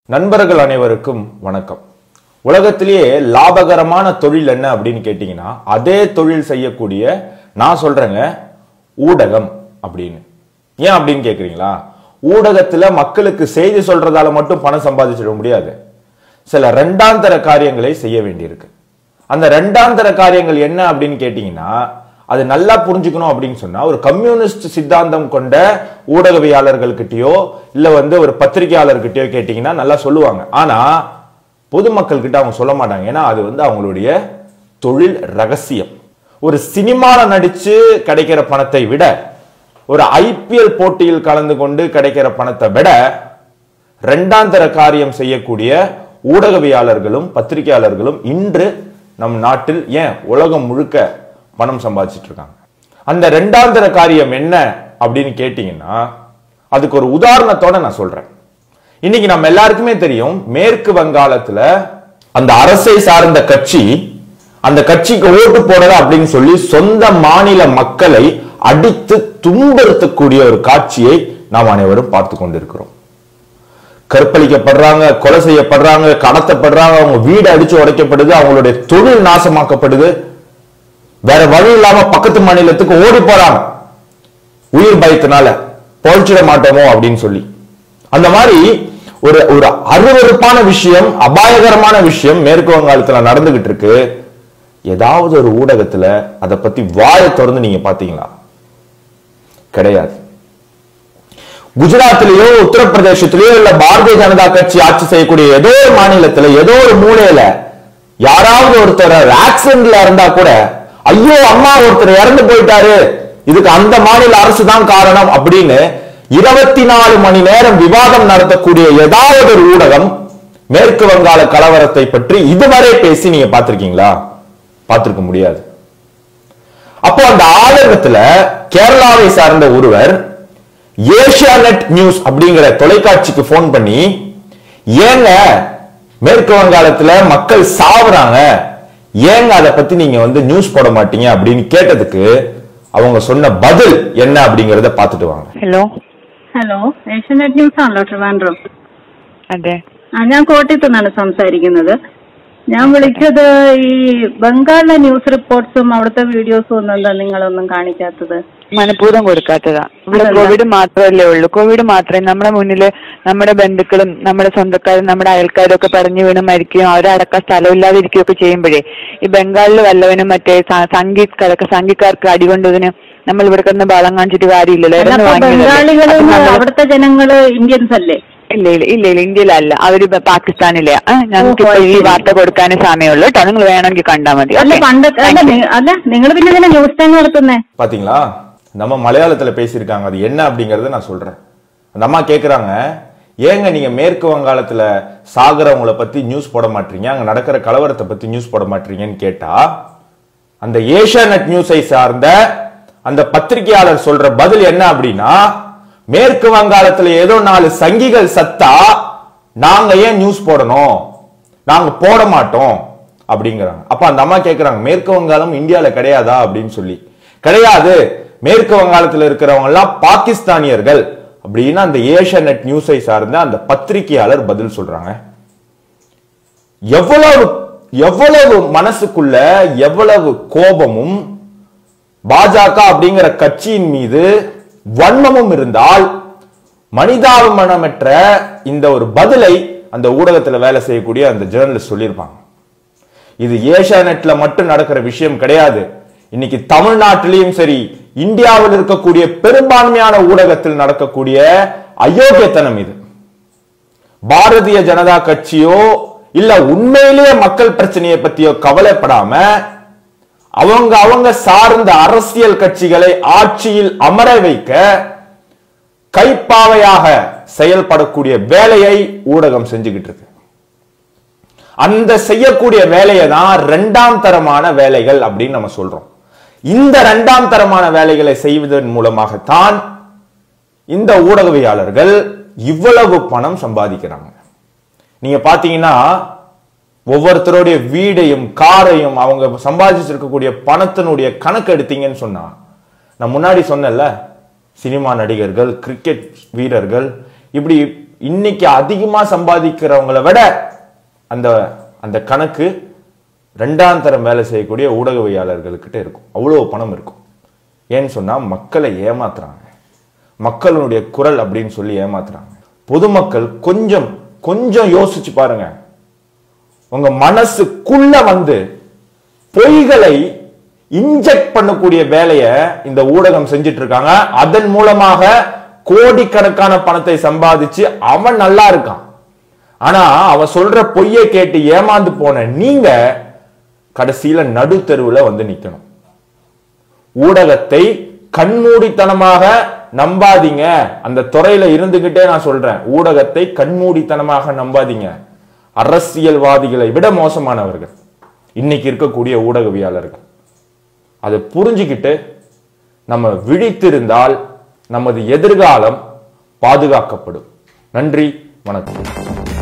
நண்பர்கள் அனைவருக்கும் வணக்கம் உலகத்திலேயே லாபகரமான தொழில் என்ன அப்படின்னு கேட்டீங்கன்னா அதே தொழில் செய்யக்கூடிய நான் சொல்றேங்க ஊடகம் அப்படின்னு ஏன் அப்படின்னு கேக்குறீங்களா ஊடகத்துல மக்களுக்கு செய்தி சொல்றதால மட்டும் பணம் சம்பாதிச்சிட முடியாது சில ரெண்டாந்தர காரியங்களை செய்ய வேண்டியிருக்கு அந்த ரெண்டாந்தர காரியங்கள் என்ன அப்படின்னு கேட்டீங்கன்னா அது நல்லா புரிஞ்சுக்கணும் அப்படின்னு சொன்னா ஒரு கம்யூனிஸ்ட் சித்தாந்தம் கொண்ட ஊடகவியாளர்கள்கிட்டயோ இல்ல வந்து ஒரு பத்திரிகையாளர்கிட்டயோ கேட்டீங்கன்னா நல்லா சொல்லுவாங்க ஆனா பொதுமக்கள் கிட்ட அவங்க சொல்ல மாட்டாங்க ஏன்னா அது வந்து அவங்களுடைய தொழில் ரகசியம் ஒரு சினிமால நடிச்சு கிடைக்கிற பணத்தை விட ஒரு ஐபிஎல் போட்டியில் கலந்து கொண்டு கிடைக்கிற பணத்தை விட ரெண்டாந்தர காரியம் செய்யக்கூடிய ஊடகவியாளர்களும் பத்திரிகையாளர்களும் இன்று நம் நாட்டில் ஏன் உலகம் முழுக்க பணம் சம்பாதிச்சிட்டு இருக்காங்க அந்த ரெண்டாந்தர காரியம் என்ன அப்படின்னு கேட்டீங்கன்னா அதுக்கு ஒரு உதாரணத்தோட நான் சொல்றேன் இன்னைக்கு நம்ம எல்லாருக்குமே தெரியும் மேற்கு வங்காளத்துல அந்த அரசை சார்ந்த கட்சி அந்த கட்சிக்கு ஓட்டு போடல அப்படின்னு சொல்லி சொந்த மாநில மக்களை அடித்து துன்புறுத்தக்கூடிய ஒரு காட்சியை நாம் அனைவரும் பார்த்து கொண்டிருக்கிறோம் கற்பழிக்கப்படுறாங்க கொலை செய்யப்படுறாங்க கடத்தப்படுறாங்க அவங்க வீடு அடிச்சு உடைக்கப்படுது அவங்களுடைய தொழில் நாசமாக்கப்படுது வேற வழி இல்லாம பக்கத்து மாநிலத்துக்கு ஓடி போறாங்க உயிர் பயத்தினால பொழைச்சிட மாட்டோமோ அப்படின்னு சொல்லி அந்த மாதிரி ஒரு ஒரு அருவருப்பான விஷயம் அபாயகரமான விஷயம் மேற்கு வங்காளத்துல நடந்துகிட்டு இருக்கு ஏதாவது ஒரு ஊடகத்துல அதை பத்தி வாயை திறந்து நீங்க பாத்தீங்களா கிடையாது குஜராத்லயோ உத்தரப்பிரதேசத்திலயோ இல்ல பாரதிய ஜனதா கட்சி ஆட்சி செய்யக்கூடிய ஏதோ ஒரு மாநிலத்துல ஏதோ ஒரு மூலையில யாராவது ஒருத்தர் ஆக்சிடென்ட்ல இருந்தா கூட ஐயோ அம்மா ஒருத்தர் இறந்து போயிட்டாரு இதுக்கு அந்த மாநில அரசு தான் காரணம் அப்படின்னு இருபத்தி நாலு மணி நேரம் விவாதம் நடத்தக்கூடிய ஏதாவது ஒரு ஊடகம் மேற்கு வங்காள கலவரத்தை பற்றி இதுவரை பேசி நீங்க பார்த்திருக்கீங்களா பார்த்திருக்க முடியாது அப்போ அந்த ஆதங்கத்துல கேரளாவை சார்ந்த ஒருவர் ஏஷியாநெட் நியூஸ் அப்படிங்கிற தொலைக்காட்சிக்கு போன் பண்ணி ஏங்க மேற்கு வங்காளத்துல மக்கள் சாவுறாங்க ஏங்க அதை பத்தி நீங்க வந்து நியூஸ் போட மாட்டீங்க அப்படின்னு கேட்டதுக்கு அவங்க சொன்ன பதில் என்ன அப்படிங்கறத பாத்துட்டு வாங்க ഹലോ ഹലോ ഏഷ്യനെറ്റ് ന്യൂസ് ആണല്ലോ ട്രിവാൻഡ്രം അതെ ആ ഞാൻ കോട്ടയത്ത് നിന്നാണ് സംസാരിക്കുന്നത് ഞാൻ വിളിച്ചത് ഈ ബംഗാളിലെ ന്യൂസ് റിപ്പോർട്ട്സും അവിടുത്തെ വീഡിയോസും ഒന്നും എന്താ നിങ്ങളൊന്നും കാണിക്കാത്തത് മനഃപൂർവ്വം കൊടുക്കാത്തതാ ഇവിടെ അതല്ല. കോവിഡ് മാത്രമല്ലേ ഉള്ളൂ കോവിഡ് മാത്രമേ നമ്മുടെ മുന്നില് നമ്മുടെ ബന്ധുക്കളും നമ്മുടെ സ്വന്തക്കാരും നമ്മുടെ അയൽക്കാരും ഒക്കെ പറഞ്ഞു വീണ് മരിക്കുകയും അവരടക്കം സ്ഥലമില്ലാതെ ഇരിക്കുകയൊക്കെ ചെയ്യുമ്പോഴേ ഈ ബംഗാളിൽ വല്ലവനും മറ്റേ സ- സംഗീത്കാരൊക്കെ സംഗീതക്കാർക്ക് അടികൊണ്ടതിന് നമ്മൾ ഇവിടെ കിടന്ന് ബളം കാണിച്ചിട്ട് കാര്യമില്ലല്ലോ അല്ല, ഇതൊന്ന് അപ്പൊ വാങ്ങിയതല്ലേ. ബംഗാളികളും അപ്പൊ നമ്മള് അവിടുത്തെ ജനങ്ങള് ഇന്ത്യൻസ് അല്ലേ ഇല്ല ഇല്ല ഇല്ല ഇല്ല ഇന്ത്യയിലല്ല അവര് ബ- പാകിസ്ഥാനിലെ ആ, ഞങ്ങൾക്ക് ഓഹോ, ഇപ്പൊ ഈ ശരി. വാർത്ത കൊടുക്കാനേ സമയമുള്ളൂ കേട്ടോ നിങ്ങൾ വേണമെങ്കിൽ കണ്ടാൽ മതി അല്ല Okay? പണ്ട് അല്ല Thank you. നി- അല്ല നിങ്ങൾ പിന്നെ ഇതിനെ ന്യൂസ് ടൈം നടത്തുന്നേ பாத்தீங்களா நம்ம மலையாளத்துல பேசியிருக்காங்க அது என்ன அப்படிங்கறத நான் சொல்றேன் அந்த அம்மா கேக்குறாங்க ஏங்க நீங்க மேற்கு வங்காளத்துல சாகுறவங்கள பத்தி நியூஸ் போட மாட்டீங்க அங்க நடக்கிற கலவரத்தை பத்தி நியூஸ் போட மாட்டீங்கன்னு கேட்டா அந்த ஏஷியாநெட் நியூஸை சார்ந்த அந்த பத்திரிகையாளர் சொல்ற பதில் என்ன அப்படின்னா மேற்கு வங்காளத்துல ஏதோ நாலு சங்கிகள் சத்தா நாங்க ஏன் நியூஸ் போடணும் நாங்க போட மாட்டோம் அப்படிங்கிறாங்க அப்ப அந்த அம்மா கேக்குறாங்க மேற்கு வங்காளம் இந்தியால கிடையாதா அப்படின்னு சொல்லி கிடையாது மேற்கு வங்காளத்துல இருக்கிறவங்க எல்லாம் பாகிஸ்தானியர்கள் அப்படின்னு அந்த ஏஷியாநெட் நியூஸை சார்ந்த அந்த பத்திரிகையாளர் பதில் சொல்றாங்க எவ்வளவு எவ்வளவு மனசுக்குள்ள எவ்வளவு கோபமும் பாஜக அப்படிங்கிற கட்சியின் மீது வன்மமும் இருந்தால் மனிதாபிமானமற்ற இந்த ஒரு பதிலை அந்த ஊடகத்துல வேலை செய்யக்கூடிய அந்த ஜேர்னலிஸ்ட் சொல்லியிருப்பாங்க இது ஏஷியாநெட்ல மட்டும் நடக்கிற விஷயம் கிடையாது இன்னைக்கு தமிழ்நாட்டிலையும் சரி இந்தியாவில் இருக்கக்கூடிய பெரும்பான்மையான ஊடகத்தில் நடக்கக்கூடிய அயோக்கியத்தனம் இது பாரதிய ஜனதா கட்சியோ இல்ல உண்மையிலேயே மக்கள் பிரச்சனையை பத்தியோ கவலைப்படாம அவங்க அவங்க சார்ந்த அரசியல் கட்சிகளை ஆட்சியில் அமர வைக்க கைப்பாவையாக செயல்படக்கூடிய வேலையை ஊடகம் செஞ்சுக்கிட்டு இருக்கு அந்த செய்யக்கூடிய வேலையை தான் இரண்டாம் தரமான வேலைகள் அப்படின்னு நம்ம சொல்றோம் இந்த இரண்டாம் தரமான வேலைகளை செய்வதன் மூலமாகத்தான் இந்த ஊடகவியாளர்கள் இவ்வளவு பணம் சம்பாதிக்கிறாங்க நீங்க பாத்தீங்கன்னா ஒவ்வொருத்தருடைய வீடையும் காரையும் அவங்க சம்பாதிச்சிருக்கக்கூடிய பணத்தினுடைய கணக்கு எடுத்தீங்கன்னு சொன்னா நான் முன்னாடி சொன்னேன்ல சினிமா நடிகர்கள் கிரிக்கெட் வீரர்கள் இப்படி இன்னைக்கு அதிகமா சம்பாதிக்கிறவங்களை விட அந்த அந்த கணக்கு ரெண்டாம் தரம் வேலை செய்யக்கூடிய ஊடகவியாளர்கள்கிட்ட இருக்கும் அவ்வளவு பணம் இருக்கும் ஏன்னு சொன்னா மக்களை ஏமாத்துறாங்க மக்களுடைய குரல் அப்படின்னு சொல்லி ஏமாத்துறாங்க பொதுமக்கள் கொஞ்சம் கொஞ்சம் யோசிச்சு பாருங்க உங்க மனசுக்குள்ள வந்து பொய்களை இன்ஜெக்ட் பண்ணக்கூடிய வேலையை இந்த ஊடகம் செஞ்சிட்டு இருக்காங்க அதன் மூலமாக கோடிக்கணக்கான பணத்தை சம்பாதிச்சு அவன் நல்லா இருக்கான் ஆனா அவன் சொல்ற பொய்யை கேட்டு ஏமாந்து போன நீங்க கடைசியில நடுத்தெருவுல வந்து நிக்கணும் ஊடகத்தை கண்மூடித்தனமாக நம்பாதீங்க அந்த துறையில இருந்துகிட்டே நான் சொல்றேன் ஊடகத்தை கண்மூடித்தனமாக நம்பாதீங்க அரசியல்வாதிகளை விட மோசமானவர்கள் இன்னைக்கு இருக்கக்கூடிய ஊடகவியாளர்கள் அதை புரிஞ்சுக்கிட்டு நம்ம விழித்திருந்தால் நமது எதிர்காலம் பாதுகாக்கப்படும் நன்றி வணக்கம்